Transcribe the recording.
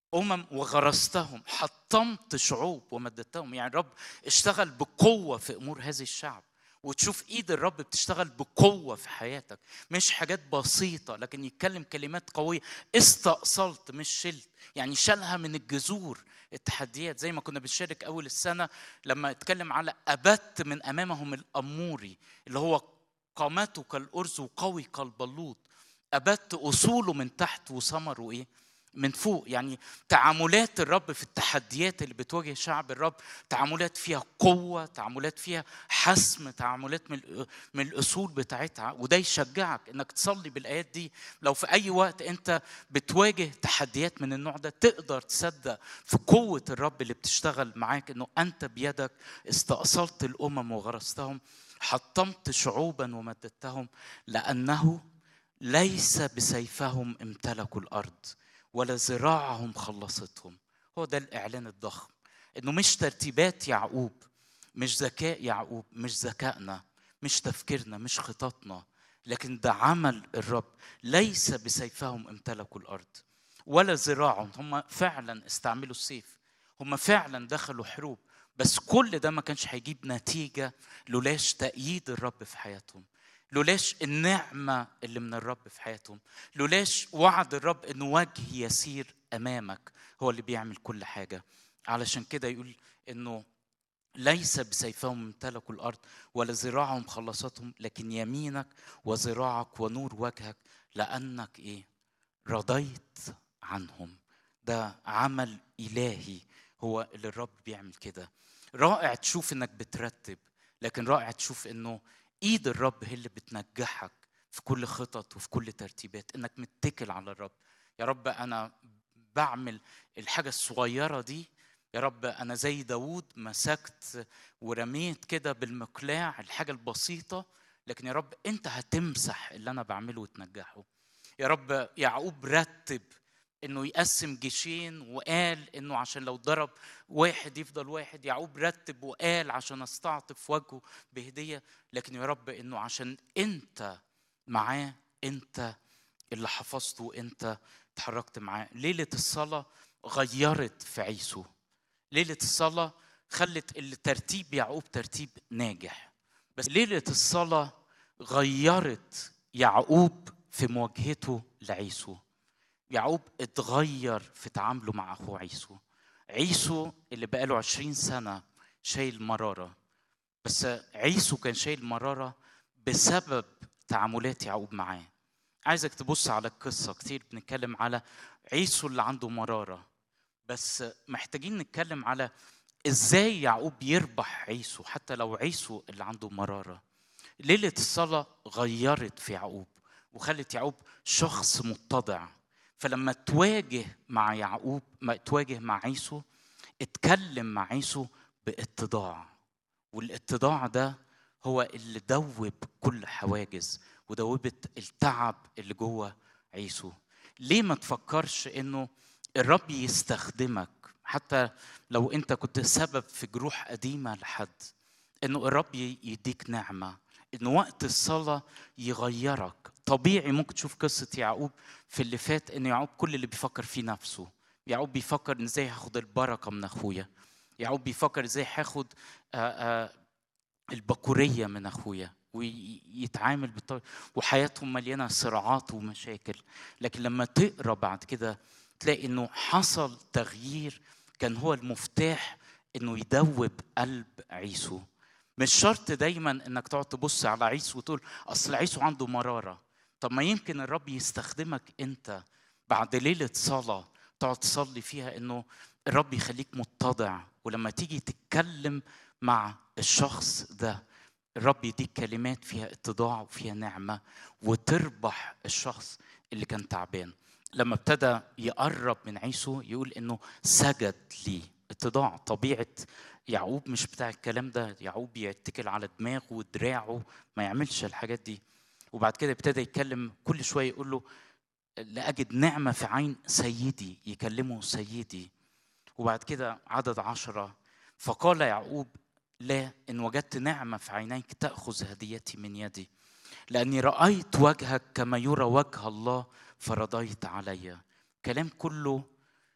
أمم وغرستهم حطمت شعوب ومددتهم يعني الرب اشتغل بقوة في أمور هذه الشعب وتشوف ايد الرب بتشتغل بقوه في حياتك مش حاجات بسيطه لكن يتكلم كلمات قويه استأصلت مش شلت يعني شالها من الجذور التحديات زي ما كنا بنشارك اول السنه لما اتكلم على ابت من امامهم الاموري اللي هو قامته كالارز وقوي كالبلوط ابت اصوله من تحت وثمره ايه من فوق يعني تعاملات الرب في التحديات اللي بتواجه شعب الرب تعاملات فيها قوة تعاملات فيها حسم تعاملات من من الأصول بتاعتها وده يشجعك إنك تصلي بالآيات دي لو في أي وقت أنت بتواجه تحديات من النوع ده تقدر تصدق في قوة الرب اللي بتشتغل معاك إنه أنت بيدك استأصلت الأمم وغرستهم حطمت شعوبا ومددتهم لأنه ليس بسيفهم امتلكوا الأرض ولا ذراعهم خلصتهم هو ده الاعلان الضخم انه مش ترتيبات يعقوب مش ذكاء يعقوب مش ذكائنا مش تفكيرنا مش خططنا لكن ده عمل الرب ليس بسيفهم امتلكوا الارض ولا ذراعهم هم فعلا استعملوا السيف هم فعلا دخلوا حروب بس كل ده ما كانش هيجيب نتيجه لولاش تأييد الرب في حياتهم لولاش النعمة اللي من الرب في حياتهم لولاش وعد الرب انه وجه يسير امامك هو اللي بيعمل كل حاجة علشان كده يقول انه ليس بسيفهم امتلكوا الارض ولا ذراعهم خلصتهم لكن يمينك وذراعك ونور وجهك لانك ايه رضيت عنهم ده عمل الهي هو اللي الرب بيعمل كده رائع تشوف انك بترتب لكن رائع تشوف انه ايد الرب هي اللي بتنجحك في كل خطط وفي كل ترتيبات انك متكل على الرب يا رب انا بعمل الحاجه الصغيره دي يا رب انا زي داوود مسكت ورميت كده بالمقلاع الحاجه البسيطه لكن يا رب انت هتمسح اللي انا بعمله وتنجحه يا رب يعقوب رتب انه يقسم جيشين وقال انه عشان لو ضرب واحد يفضل واحد يعقوب رتب وقال عشان استعطف وجهه بهديه لكن يا رب انه عشان انت معاه انت اللي حفظته وانت اتحركت معاه ليله الصلاه غيرت في عيسو ليله الصلاه خلت الترتيب يعقوب ترتيب ناجح بس ليله الصلاه غيرت يعقوب في مواجهته لعيسو يعقوب اتغير في تعامله مع اخوه عيسو عيسو اللي بقاله عشرين سنة شايل مرارة بس عيسو كان شايل مرارة بسبب تعاملات يعقوب معاه عايزك تبص على القصة كتير بنتكلم على عيسو اللي عنده مرارة بس محتاجين نتكلم على ازاي يعقوب يربح عيسو حتى لو عيسو اللي عنده مرارة ليلة الصلاة غيرت في يعقوب وخلت يعقوب شخص متضع فلما تواجه مع يعقوب ما تواجه مع عيسو اتكلم مع عيسو باتضاع والاتضاع ده هو اللي دوب كل حواجز ودوبت التعب اللي جوه عيسو ليه ما تفكرش انه الرب يستخدمك حتى لو انت كنت سبب في جروح قديمه لحد انه الرب يديك نعمه ان وقت الصلاه يغيرك طبيعي ممكن تشوف قصه يعقوب في اللي فات ان يعقوب كل اللي بيفكر فيه نفسه يعقوب بيفكر ان ازاي هاخد البركه من اخويا يعقوب بيفكر ازاي هاخد البكوريه من اخويا ويتعامل بالطريقه وحياتهم مليانه صراعات ومشاكل لكن لما تقرا بعد كده تلاقي انه حصل تغيير كان هو المفتاح انه يدوب قلب عيسو مش شرط دايما انك تقعد تبص على عيسو وتقول اصل عيسو عنده مراره طب ما يمكن الرب يستخدمك انت بعد ليله صلاه تقعد تصلي فيها انه الرب يخليك متضع ولما تيجي تتكلم مع الشخص ده الرب يديك كلمات فيها اتضاع وفيها نعمه وتربح الشخص اللي كان تعبان لما ابتدى يقرب من عيسو يقول انه سجد لي اتضاع طبيعه يعقوب مش بتاع الكلام ده يعقوب يتكل على دماغه ودراعه ما يعملش الحاجات دي وبعد كده ابتدى يتكلم كل شويه يقول له لأجد نعمة في عين سيدي يكلمه سيدي وبعد كده عدد عشرة فقال يعقوب لا إن وجدت نعمة في عينيك تأخذ هديتي من يدي لأني رأيت وجهك كما يرى وجه الله فرضيت علي كلام كله